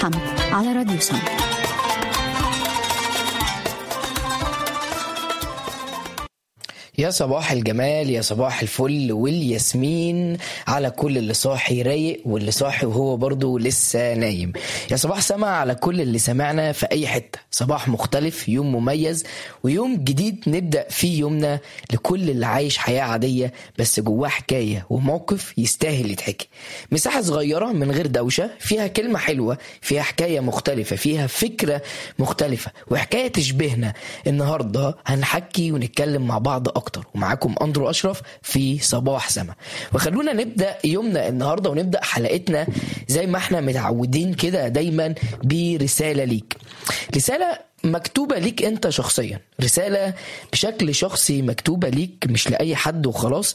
الحمد على راديو سم يا صباح الجمال يا صباح الفل والياسمين على كل اللي صاحي رايق واللي صاحي وهو برضه لسه نايم يا صباح سما على كل اللي سمعنا في اي حتة صباح مختلف يوم مميز ويوم جديد نبدأ فيه يومنا لكل اللي عايش حياة عادية بس جواه حكاية وموقف يستاهل يتحكي مساحة صغيرة من غير دوشة فيها كلمة حلوة فيها حكاية مختلفة فيها فكرة مختلفة وحكاية تشبهنا النهاردة هنحكي ونتكلم مع بعض أكتر ومعاكم أندرو أشرف في صباح سما وخلونا نبدأ يومنا النهاردة ونبدأ حلقتنا زي ما احنا متعودين كده دايما برسالة ليك رسالة مكتوبة ليك انت شخصيا رسالة بشكل شخصي مكتوبة ليك مش لأي حد وخلاص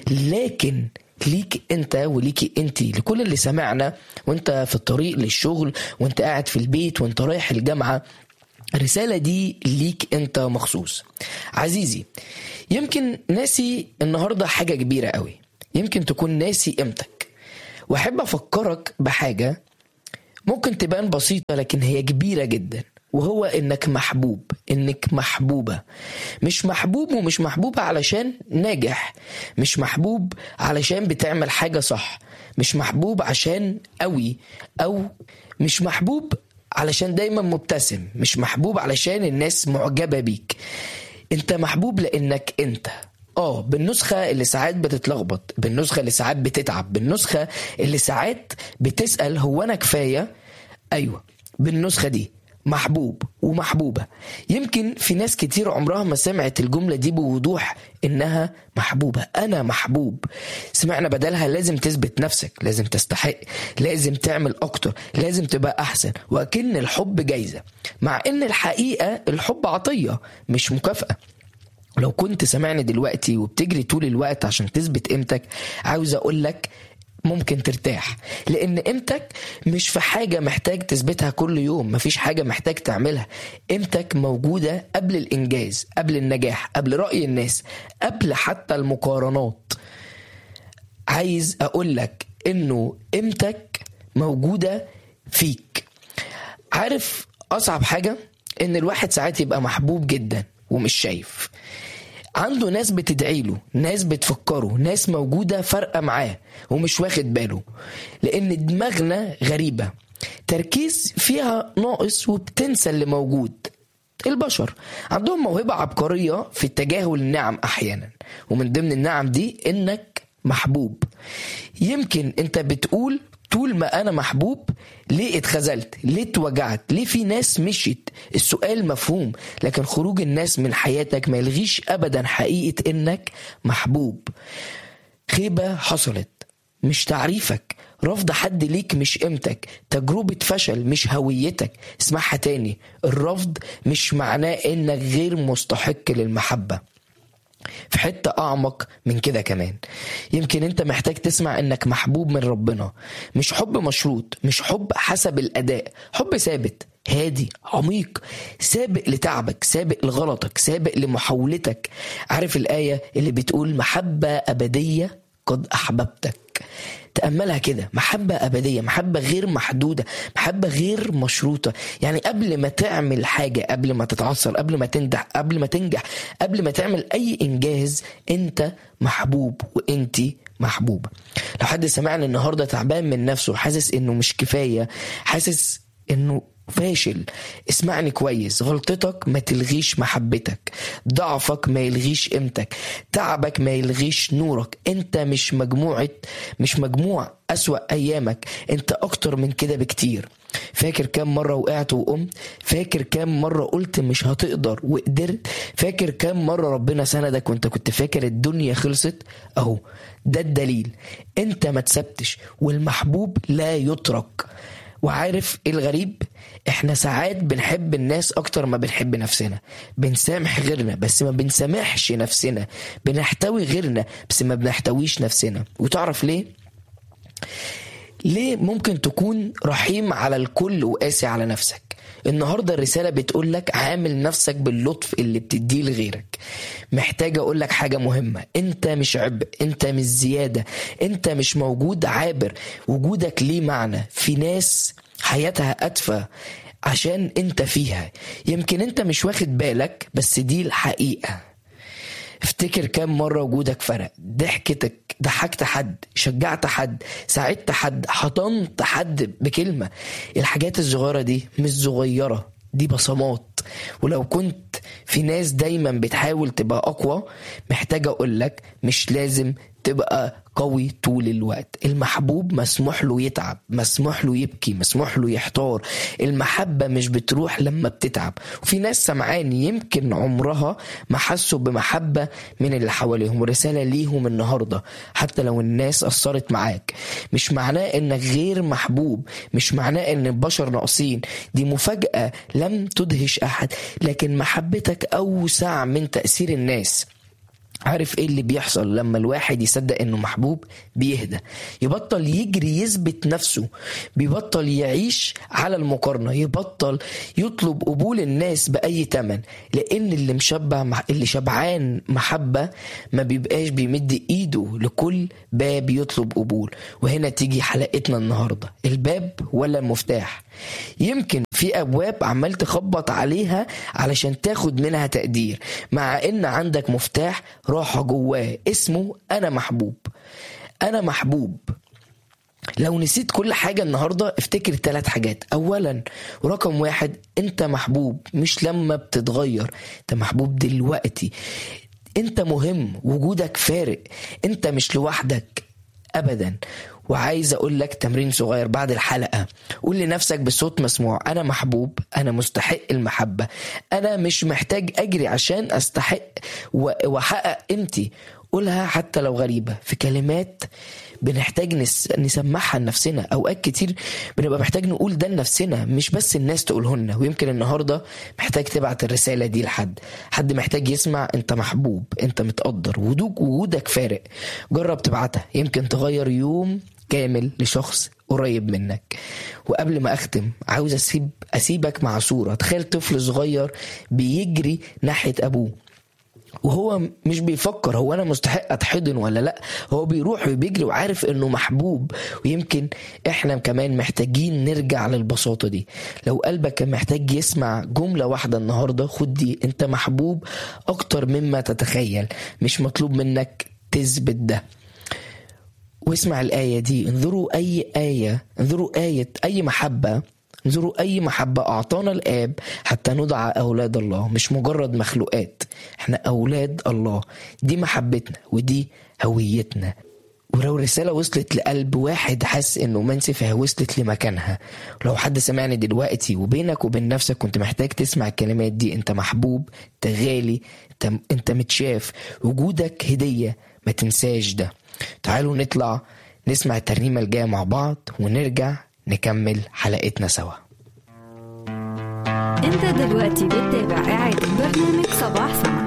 لكن ليك انت وليكي انت لكل اللي سمعنا وانت في الطريق للشغل وانت قاعد في البيت وانت رايح الجامعة الرسالة دي ليك انت مخصوص عزيزي يمكن ناسي النهاردة حاجة كبيرة قوي يمكن تكون ناسي قيمتك واحب افكرك بحاجة ممكن تبان بسيطة لكن هي كبيرة جدا وهو انك محبوب انك محبوبة مش محبوب ومش محبوبة علشان ناجح مش محبوب علشان بتعمل حاجة صح مش محبوب عشان قوي او مش محبوب علشان دايما مبتسم مش محبوب علشان الناس معجبة بيك انت محبوب لانك انت اه بالنسخة اللي ساعات بتتلخبط بالنسخة اللي ساعات بتتعب بالنسخة اللي ساعات بتسأل هو انا كفاية ايوه بالنسخة دي محبوب ومحبوبة يمكن في ناس كتير عمرها ما سمعت الجملة دي بوضوح إنها محبوبة أنا محبوب سمعنا بدلها لازم تثبت نفسك لازم تستحق لازم تعمل أكتر لازم تبقى أحسن وأكن الحب جايزة مع إن الحقيقة الحب عطية مش مكافأة لو كنت سامعني دلوقتي وبتجري طول الوقت عشان تثبت قيمتك عاوز أقول لك ممكن ترتاح لان قيمتك مش في حاجة محتاج تثبتها كل يوم مفيش حاجة محتاج تعملها قيمتك موجودة قبل الانجاز قبل النجاح قبل رأي الناس قبل حتى المقارنات عايز اقول لك انه قيمتك موجودة فيك عارف اصعب حاجة ان الواحد ساعات يبقى محبوب جدا ومش شايف عنده ناس بتدعي له ناس بتفكره ناس موجودة فارقة معاه ومش واخد باله لأن دماغنا غريبة تركيز فيها ناقص وبتنسى اللي موجود البشر عندهم موهبة عبقرية في تجاهل النعم أحيانا ومن ضمن النعم دي إنك محبوب يمكن أنت بتقول طول ما انا محبوب ليه اتخذلت ليه اتوجعت ليه في ناس مشيت السؤال مفهوم لكن خروج الناس من حياتك ما يلغيش ابدا حقيقة انك محبوب خيبة حصلت مش تعريفك رفض حد ليك مش قيمتك تجربة فشل مش هويتك اسمعها تاني الرفض مش معناه انك غير مستحق للمحبة في حتة أعمق من كده كمان يمكن أنت محتاج تسمع إنك محبوب من ربنا مش حب مشروط مش حب حسب الأداء حب ثابت هادي عميق سابق لتعبك سابق لغلطك سابق لمحاولتك عارف الآية اللي بتقول محبة أبدية قد أحببتك تأملها كده محبة أبدية محبة غير محدودة محبة غير مشروطة يعني قبل ما تعمل حاجة قبل ما تتعثر قبل ما تنجح قبل ما تنجح قبل ما تعمل أي إنجاز أنت محبوب وأنت محبوبة لو حد سمعني النهاردة تعبان من نفسه حاسس إنه مش كفاية حاسس إنه فاشل اسمعني كويس غلطتك ما تلغيش محبتك ضعفك ما يلغيش قيمتك تعبك ما يلغيش نورك انت مش مجموعة مش مجموع أسوأ أيامك انت أكتر من كده بكتير فاكر كام مرة وقعت وقمت فاكر كام مرة قلت مش هتقدر وقدرت فاكر كام مرة ربنا سندك وانت كنت فاكر الدنيا خلصت اهو ده الدليل انت ما تسبتش والمحبوب لا يترك وعارف ايه الغريب احنا ساعات بنحب الناس اكتر ما بنحب نفسنا بنسامح غيرنا بس ما بنسامحش نفسنا بنحتوي غيرنا بس ما بنحتويش نفسنا وتعرف ليه ليه ممكن تكون رحيم على الكل وقاسي على نفسك النهارده الرساله بتقول لك عامل نفسك باللطف اللي بتديه لغيرك محتاج اقول لك حاجه مهمه انت مش عبء انت مش زياده انت مش موجود عابر وجودك ليه معنى في ناس حياتها أدفى عشان انت فيها يمكن انت مش واخد بالك بس دي الحقيقة افتكر كام مرة وجودك فرق ضحكتك ضحكت حد شجعت حد ساعدت حد حضنت حد بكلمة الحاجات الصغيرة دي مش صغيرة دي بصمات ولو كنت في ناس دايما بتحاول تبقى اقوى محتاج اقول لك مش لازم تبقى قوي طول الوقت المحبوب مسموح له يتعب مسموح له يبكي مسموح له يحتار المحبة مش بتروح لما بتتعب وفي ناس سمعان يمكن عمرها ما حسوا بمحبة من اللي حواليهم رسالة ليهم النهاردة حتى لو الناس أثرت معاك مش معناه انك غير محبوب مش معناه ان البشر ناقصين دي مفاجأة لم تدهش أحد لكن محبتك أوسع من تأثير الناس عارف ايه اللي بيحصل لما الواحد يصدق انه محبوب بيهدى يبطل يجري يثبت نفسه بيبطل يعيش على المقارنه يبطل يطلب قبول الناس باي تمن لان اللي مشبع اللي شبعان محبه ما بيبقاش بيمد ايده لكل باب يطلب قبول وهنا تيجي حلقتنا النهارده الباب ولا المفتاح يمكن في ابواب عمال تخبط عليها علشان تاخد منها تقدير مع ان عندك مفتاح راحه جواه اسمه انا محبوب انا محبوب لو نسيت كل حاجة النهاردة افتكر ثلاث حاجات أولا ورقم واحد أنت محبوب مش لما بتتغير أنت محبوب دلوقتي أنت مهم وجودك فارق أنت مش لوحدك أبدا وعايز اقول لك تمرين صغير بعد الحلقه قول لنفسك بصوت مسموع انا محبوب انا مستحق المحبه انا مش محتاج اجري عشان استحق واحقق قيمتي قولها حتى لو غريبه في كلمات بنحتاج نس... نسمعها لنفسنا اوقات كتير بنبقى محتاج نقول ده لنفسنا مش بس الناس تقوله لنا ويمكن النهارده محتاج تبعت الرساله دي لحد حد محتاج يسمع انت محبوب انت متقدر وجودك وجودك فارق جرب تبعتها يمكن تغير يوم كامل لشخص قريب منك وقبل ما اختم عاوز اسيب اسيبك مع صوره تخيل طفل صغير بيجري ناحيه ابوه وهو مش بيفكر هو انا مستحق اتحضن ولا لا هو بيروح وبيجري وعارف انه محبوب ويمكن احنا كمان محتاجين نرجع للبساطة دي لو قلبك كان محتاج يسمع جملة واحدة النهاردة خد دي انت محبوب اكتر مما تتخيل مش مطلوب منك تثبت ده واسمع الآية دي انظروا أي آية انظروا آية أي محبة انظروا أي محبة أعطانا الآب حتى ندعى أولاد الله مش مجرد مخلوقات احنا أولاد الله دي محبتنا ودي هويتنا ولو الرسالة وصلت لقلب واحد حاسس انه منسي فهي وصلت لمكانها لو حد سمعني دلوقتي وبينك وبين نفسك كنت محتاج تسمع الكلمات دي انت محبوب انت غالي انت, انت متشاف وجودك هدية ما تنساش ده تعالوا نطلع نسمع الترنيمة الجاية مع بعض ونرجع نكمل حلقتنا سوا انت دلوقتي بتتابع إعادة برنامج صباح سما